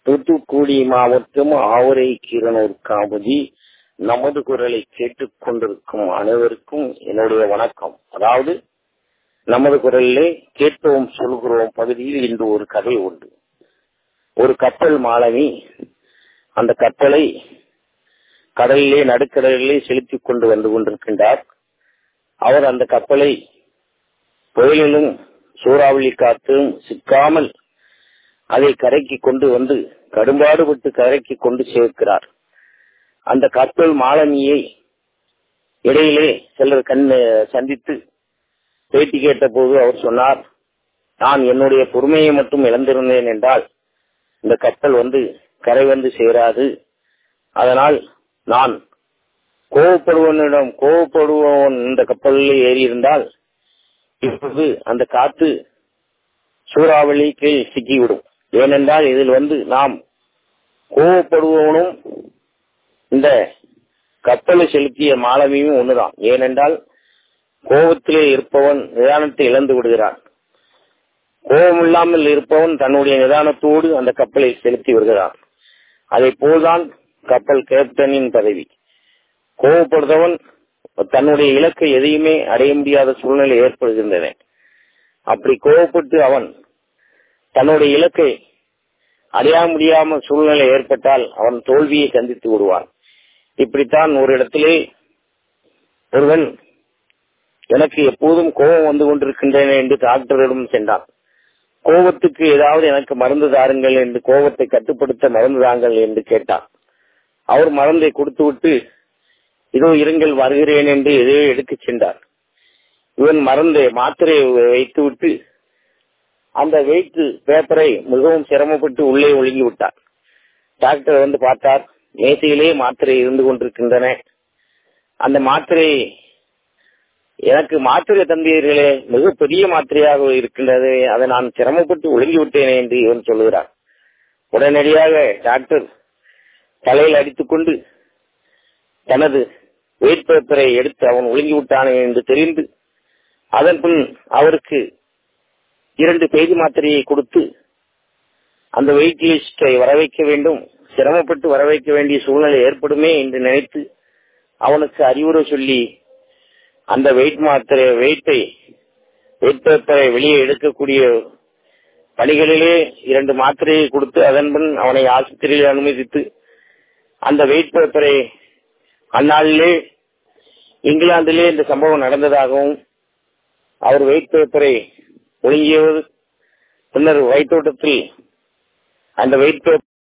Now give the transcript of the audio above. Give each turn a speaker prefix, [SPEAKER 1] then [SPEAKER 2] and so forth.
[SPEAKER 1] தூத்துக்குடி மாவட்டம் ஆவரை கீரனூர் காமதி நமது குரலை கேட்டுக் கொண்டிருக்கும் அனைவருக்கும் என்னுடைய வணக்கம் அதாவது நமது குரலிலே கேட்போம் சொல்கிறோம் பகுதியில் இன்று ஒரு கதை உண்டு ஒரு கப்பல் மாணவி அந்த கப்பலை கடலிலே நடுக்கடலிலே செலுத்திக் கொண்டு வந்து கொண்டிருக்கின்றார் அவர் அந்த கப்பலை புயலிலும் சூறாவளி காற்றும் சிக்காமல் அதை கரைக்கு கொண்டு வந்து கடும்பாடுபட்டு கரைக்கு கொண்டு சேர்க்கிறார் அந்த கப்பல் மாலமியை இடையிலே சிலர் கண் சந்தித்து பேட்டி கேட்ட போது அவர் சொன்னார் நான் என்னுடைய பொறுமையை மட்டும் இழந்திருந்தேன் என்றால் இந்த கப்பல் வந்து கரை வந்து சேராது அதனால் நான் கோவப்படுவனிடம் கோவப்படுபவன் இந்த கப்பலில் ஏறி இருந்தால் இப்போது அந்த காத்து சூறாவளிக்கு சிக்கிவிடும் ஏனென்றால் இதில் வந்து நாம் கோவப்படுபவனும் இந்த கப்பலை செலுத்திய மாலவியும் ஒண்ணுதான் ஏனென்றால் கோபத்திலே இருப்பவன் நிதானத்தை இழந்து விடுகிறான் கோபம் இல்லாமல் இருப்பவன் தன்னுடைய நிதானத்தோடு அந்த கப்பலை செலுத்தி வருகிறான் அதை போல்தான் கப்பல் கேப்டனின் பதவி கோபப்படுறவன் தன்னுடைய இலக்கை எதையுமே அடைய முடியாத சூழ்நிலை ஏற்படுகின்றன அப்படி கோபப்பட்டு அவன் தன்னுடைய இலக்கை அடைய முடியாம சூழ்நிலை ஏற்பட்டால் அவன் தோல்வியை சந்தித்து விடுவான் இப்படித்தான் ஒரு இடத்திலே ஒருவன் எனக்கு எப்போதும் கோபம் வந்து கொண்டிருக்கின்றன என்று டாக்டரிடம் சென்றான் கோபத்துக்கு ஏதாவது எனக்கு மருந்து தாருங்கள் என்று கோபத்தை கட்டுப்படுத்த மருந்து தாங்கள் என்று கேட்டான் அவர் மருந்தை கொடுத்து விட்டு இதோ இருங்கள் வருகிறேன் என்று எதையோ எடுத்துச் சென்றார் இவன் மருந்தை மாத்திரை வைத்து விட்டு அந்த வெயிட் பேப்பரை மிகவும் சிரமப்பட்டு உள்ளே ஒழுங்கி விட்டார் டாக்டர் வந்து பார்த்தார் மேசையிலே மாத்திரை இருந்து கொண்டிருக்கின்றன அந்த மாத்திரை எனக்கு மாத்திரை தந்தீர்களே மிக பெரிய மாத்திரையாக இருக்கின்றது அதை நான் சிரமப்பட்டு ஒழுங்கி விட்டேனே என்று இவன் சொல்லுகிறார் உடனடியாக டாக்டர் தலையில் அடித்துக்கொண்டு தனது வெயிட் பேப்பரை எடுத்து அவன் ஒழுங்கி விட்டானே என்று தெரிந்து அதன் பின் அவருக்கு இரண்டு பேதி மாத்திரையை கொடுத்து அந்த வெயிட் லிஸ்டை வர வைக்க வேண்டும் சிரமப்பட்டு வர வைக்க வேண்டிய சூழ்நிலை ஏற்படுமே என்று நினைத்து அவனுக்கு அறிவுரை சொல்லி அந்த வெயிட் மாத்திரை வெயிட்டை வெயிட் பேப்பரை வெளியே எடுக்கக்கூடிய பணிகளிலே இரண்டு மாத்திரையை கொடுத்து அதன் பின் அவனை ஆஸ்பத்திரியில் அனுமதித்து அந்த வெயிட் பேப்பரை அந்நாளிலே இங்கிலாந்திலே இந்த சம்பவம் நடந்ததாகவும் அவர் வெயிட் பேப்பரை ஒழுங்கியது பின்னர் வயிற்றோட்டத்தில் அந்த வெயிட் பேப்பர்